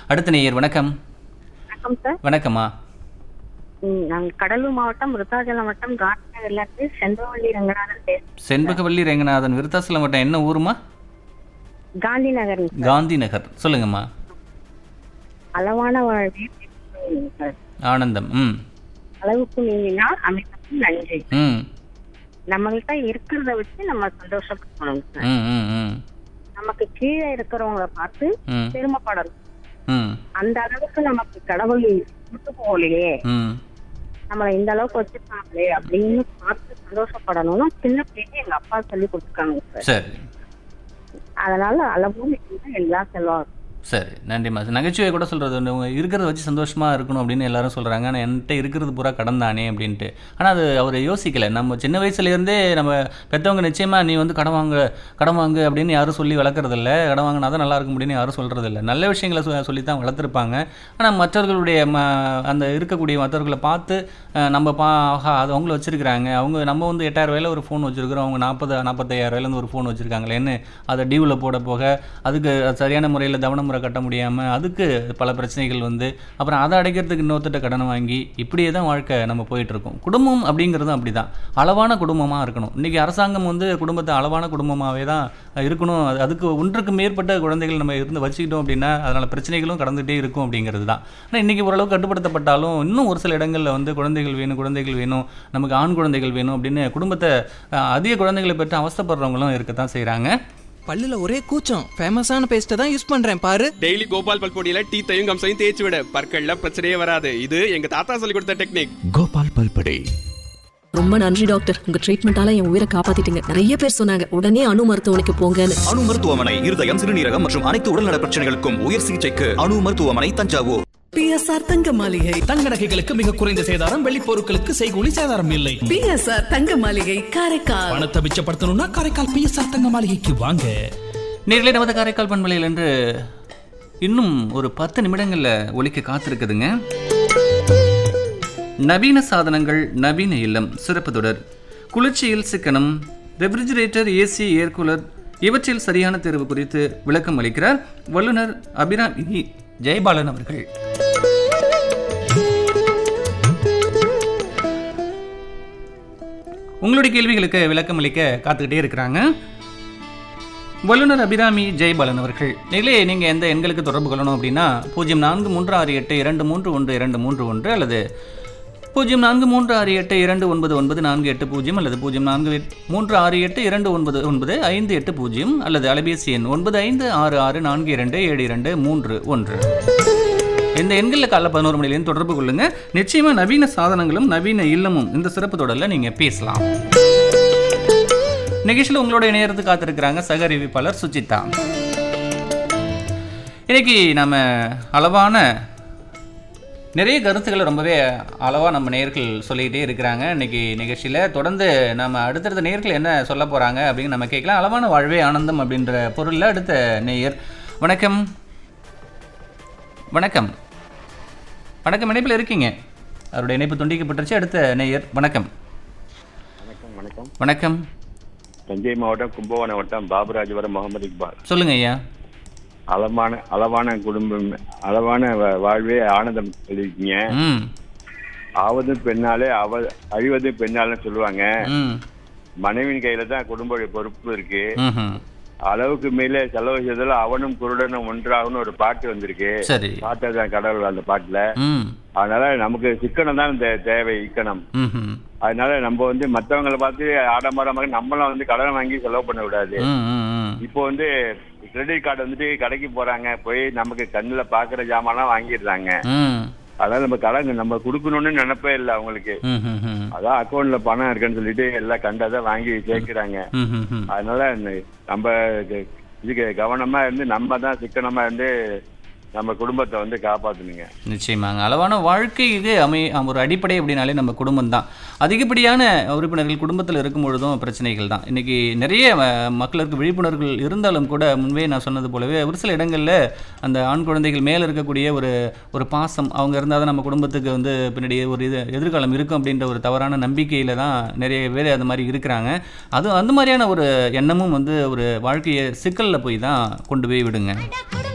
அடுத்த நேயர் வணக்கம் வணக்கம் சார் வணக்கம்மா ம், நாங்க கடலூர் மாவட்டம் விருத்தாச்சலம் வட்டம் காந்திநகர்ல இருந்து செந்தவள்ளி ரங்கநாதன் பேசுறேன் செண்பகவல்லி ரெங்கநாதன் விருத்தாசலம் வட்டம் என்ன ஊருமா காந்தி நகர் காந்தி நகர் சொல்லுங்கம்மா அளவான வாழ்வே பெருமை சார். ஆனந்தம் ம் அளவுக்கு நீங்கினால் அமைப்புக்கு நன்றி ம் நம்மள்கிட்ட இருக்கிறத வச்சு நம்ம சந்தோஷப்படணும் சார் ம் ம் ம் நமக்கு கீழே இருக்கிறவங்கள பார்த்து ம் பெருமைப்படணும் ம் அந்த அளவுக்கு நமக்கு கடவுள் விட்டு போகலையே ம் நம்மள இந்த அளவுக்கு வச்சிருக்காங்களே அப்படின்னு பார்த்து சந்தோஷப்படணும்னு சின்ன பிள்ளைங்க எங்க அப்பா சொல்லி கொடுத்துருக்காங்க சார் சரி அதனால அளவும் மிகுந்த எல்லா செல்வாங்க சரி நன்றிம்மா நகைச்சுவை கூட சொல்கிறது உண்டு உங்க இருக்கிறத வச்சு சந்தோஷமாக இருக்கணும் அப்படின்னு எல்லாரும் சொல்கிறாங்க ஆனால் என்கிட்ட இருக்கிறது பூரா கடன் தானே அப்படின்ட்டு ஆனால் அது அவர் யோசிக்கலை நம்ம சின்ன வயசுலேருந்தே நம்ம பெற்றவங்க நிச்சயமாக நீ வந்து கடன் வாங்க கடன் வாங்கு அப்படின்னு யாரும் சொல்லி வளர்க்குறதில்ல கடன் வாங்கினா தான் நல்லா இருக்கும் அப்படின்னு யாரும் சொல்கிறதில்ல நல்ல விஷயங்களை சொ சொல்லி தான் வளர்த்துருப்பாங்க ஆனால் மற்றவர்களுடைய ம அந்த இருக்கக்கூடிய மற்றவர்களை பார்த்து அஹ், நம்ம பா ஆஹா அது அவங்கள வச்சுருக்கிறாங்க அவங்க நம்ம வந்து எட்டாயிரம் ரூபாயில ஒரு ஃபோன் வச்சுருக்கிறோம் அவங்க நாற்பது நாற்பத்தாயிரம் ரூபாயிலேருந்து ஒரு ஃபோன் வச்சுருக்காங்களேன்னு அதை டியூவில் போட போக அதுக்கு சரியான முறையில் தவணை முறை கட்ட முடியாமல் அதுக்கு பல பிரச்சனைகள் வந்து அப்புறம் அதை அடைக்கிறதுக்கு இன்னொருத்தட்ட கடனை வாங்கி இப்படியே தான் வாழ்க்கை நம்ம போயிட்டுருக்கோம் குடும்பம் அப்படிங்கிறதும் அப்படி தான் அளவான குடும்பமாக இருக்கணும் இன்றைக்கி அரசாங்கம் வந்து குடும்பத்தை அளவான குடும்பமாகவே தான் இருக்கணும் அது அதுக்கு ஒன்றுக்கு மேற்பட்ட குழந்தைகள் நம்ம இருந்து வச்சுக்கிட்டோம் அப்படின்னா அதனால் பிரச்சனைகளும் கடந்துகிட்டே இருக்கும் அப்படிங்கிறது தான் ஆனால் இன்றைக்கி ஓரளவு கட்டுப்படுத்தப்பட்டாலும் இன்னும் ஒரு சில இடங்களில் வந்து குழந்தைகள் வேணும் குழந்தைகள் வேணும் நமக்கு ஆண் குழந்தைகள் வேணும் அப்படின்னு குடும்பத்தை அஹ், அதிக குழந்தைகளை பெற்று அவஸ்தைப்படுறவங்களும் இருக்கத்தான் செய்கிறாங்க பல்லுல ஒரே கூச்சம் ஃபேமஸான பேஸ்ட்டை தான் யூஸ் பண்றேன் பாரு டெய்லி கோபால் பல்பொடியில டீத்தையும் கம்சையும் தேய்ச்சி விட பற்கள்ல பிரச்சனையே வராது இது எங்க தாத்தா சொல்லி கொடுத்த டெக்னிக் கோபால் பல்படை ரொம்ப நன்றி டாக்டர் உங்க ட்ரீட்மெண்டால என் உயிரை காப்பாத்திட்டீங்க நிறைய பேர் சொன்னாங்க உடனே அணு மருத்துவமனைக்கு போங்கன்னு அணு மருத்துவமனை இருதயம் சிறுநீரகம் மற்றும் அனைத்து உடல்நல பிரச்சனைகளுக்கும் உயர் சிகிச்சைக்கு அணு மருத்துவமனை தஞ்சாவூர் பிஎஸ்ஆர் தங்க மாளிகை தங்க நகைகளுக்கு மிக குறைந்த சேதாரம் வெள்ளி பொருட்களுக்கு செய்கூலி சேதாரம் இல்லை பிஎஸ்ஆர் தங்க மாளிகை காரைக்கால் பணத்தை மிச்சப்படுத்தணும்னா காரைக்கால் பிஎஸ்ஆர் தங்க மாளிகைக்கு வாங்க நேரிலே நமது காரைக்கால் பண்பலையில் என்று இன்னும் ஒரு பத்து நிமிடங்களில் ஒலிக்க காத்திருக்குதுங்க நவீன சாதனங்கள் நவீன இல்லம் சிறப்பு தொடர் குளிர்ச்சியில் சிக்கனம் ரெஃப்ரிஜிரேட்டர் ஏசி ஏர் கூலர் இவற்றில் சரியான தேர்வு குறித்து விளக்கம் அளிக்கிறார் வல்லுநர் அபிராமி ஜெயபாலன் அவர்கள் உங்களுடைய கேள்விகளுக்கு விளக்கம் அளிக்க காத்துக்கிட்டே இருக்கிறாங்க வல்லுநர் அபிராமி ஜெயபாலன் அவர்கள் நிலையே நீங்கள் எந்த எண்களுக்கு தொடர்பு கொள்ளணும் அப்படின்னா பூஜ்ஜியம் நான்கு மூன்று ஆறு எட்டு இரண்டு மூன்று ஒன்று இரண்டு மூன்று ஒன்று அல்லது பூஜ்ஜியம் நான்கு மூன்று ஆறு எட்டு இரண்டு ஒன்பது ஒன்பது நான்கு எட்டு பூஜ்ஜியம் அல்லது பூஜ்ஜியம் நான்கு எட்- மூன்று ஆறு எட்டு இரண்டு ஒன்பது ஒன்பது ஐந்து எட்டு பூஜ்ஜியம் அல்லது அலைபேசி எண் ஒன்பது ஐந்து ஆறு ஆறு நான்கு இரண்டு ஏழு இரண்டு மூன்று ஒன்று இந்த எண்களில் காலைல பதினோரு மணிலேருந்து தொடர்பு கொள்ளுங்க நிச்சயமா நவீன சாதனங்களும் நவீன இல்லமும் இந்த சிறப்பு தொடரில் நீங்க பேசலாம் நிகழ்ச்சியில் உங்களோட இணையறது காத்திருக்கிறாங்க சக அறிவிப்பாளர் சுஜிதா இன்னைக்கு நம்ம அளவான நிறைய கருத்துக்களை ரொம்பவே அளவாக நம்ம நேர்கள் சொல்லிக்கிட்டே இருக்கிறாங்க இன்னைக்கு நிகழ்ச்சியில் தொடர்ந்து நம்ம அடுத்தடுத்த நேர்கள் என்ன சொல்ல போகிறாங்க அப்படின்னு நம்ம கேட்கலாம் அளவான வாழ்வே ஆனந்தம் அப்படின்ற பொருளில் அடுத்த நேயர் வணக்கம் வணக்கம் வணக்கம் இணைப்பில் இருக்கீங்க அவருடைய இணைப்பு துண்டிக்கப்பட்டுருச்சு அடுத்த நேயர் வணக்கம் வணக்கம் வணக்கம் வணக்கம் தஞ்சை மாவட்டம் கும்பகோணம் வட்டம் பாபுராஜபுரம் முகமது இக்பால் சொல்லுங்க ஐயா அளவான அளவான குடும்பம் அளவான வா- வாழ்வே ஆனந்தம் சொல்லியிருக்கீங்க ம் ஆவது பெண்ணாலே அவ அழிவது பெண்ணாலே சொல்லுவாங்க ம் மனைவியின் கையில தான் குடும்ப பொறுப்பு இருக்கு ம்ஹும். அளவுக்கு மேலே செலவு செய்ததுல அவனும் குருடனும் ஒன்றாகணும் ஒரு பாட்டு வந்திருக்கு சரி பாட்டதான் கடவுள் அந்த பாட்டுல ம் அதனால நமக்கு சிக்கனம் தான் இந்த தேவை இக்கணம் ம்ஹும். அதனால நம்ம வந்து மத்தவங்களை பார்த்து ஆடம்பரமாக நம்மளும் வந்து கடன் வாங்கி செலவு பண்ண விடாது ம் ம் ம் இப்போ வந்து கிரெடிட் கார்டு வந்துட்டு கடைக்கு போறாங்க போய் நமக்கு கண்ணுல பாக்குற ஜாமான்லாம் வாங்கிடுறாங்க ம் அதனால நம்ம கடன் நம்ம கொடுக்கணும்னு நினைப்பே இல்லை அவங்களுக்கு ம் ம் ம் அதான் அக்கௌண்ட்ல பணம் இருக்குன்னு சொல்லிட்டு எல்லாம் கண்டதை வாங்கி சேர்க்கிறாங்க ம் ம் ம் அதனால இந்த- நம்ம இது- இதுக்கு கவனமா இருந்து நம்ம தான் சிக்கனமா இருந்து நம்ம குடும்பத்தை வந்து காப்பாத்தணுங்க நிச்சயமாங்க அளவான வாழ்க்கைக்கு அமை ஒரு அடிப்படை அப்படின்னாலே நம்ம குடும்பம் தான் அதிகப்படியான உறுப்பினர்கள் குடும்பத்தில் இருக்கும் பொழுதும் பிரச்சனைகள் தான் இன்றைக்கி நிறைய அஹ், மக்களுக்கு விழிப்புணர்வுகள் இருந்தாலும் கூட முன்பே நான் சொன்னது போலவே ஒரு சில இடங்களில் அந்த ஆண் குழந்தைகள் மேலே இருக்கக்கூடிய ஒரு ஒரு பாசம் அவங்க இருந்தால் தான் நம்ம குடும்பத்துக்கு வந்து பின்னாடி ஒரு இது எதிர்காலம் இருக்கும் அப்படின்ற ஒரு தவறான நம்பிக்கையில் தான் நிறைய பேர் அது மாதிரி இருக்கிறாங்க அது அந்த மாதிரியான ஒரு எண்ணமும் வந்து ஒரு வாழ்க்கையை சிக்கலில் போய் தான் கொண்டு போய் விடுங்க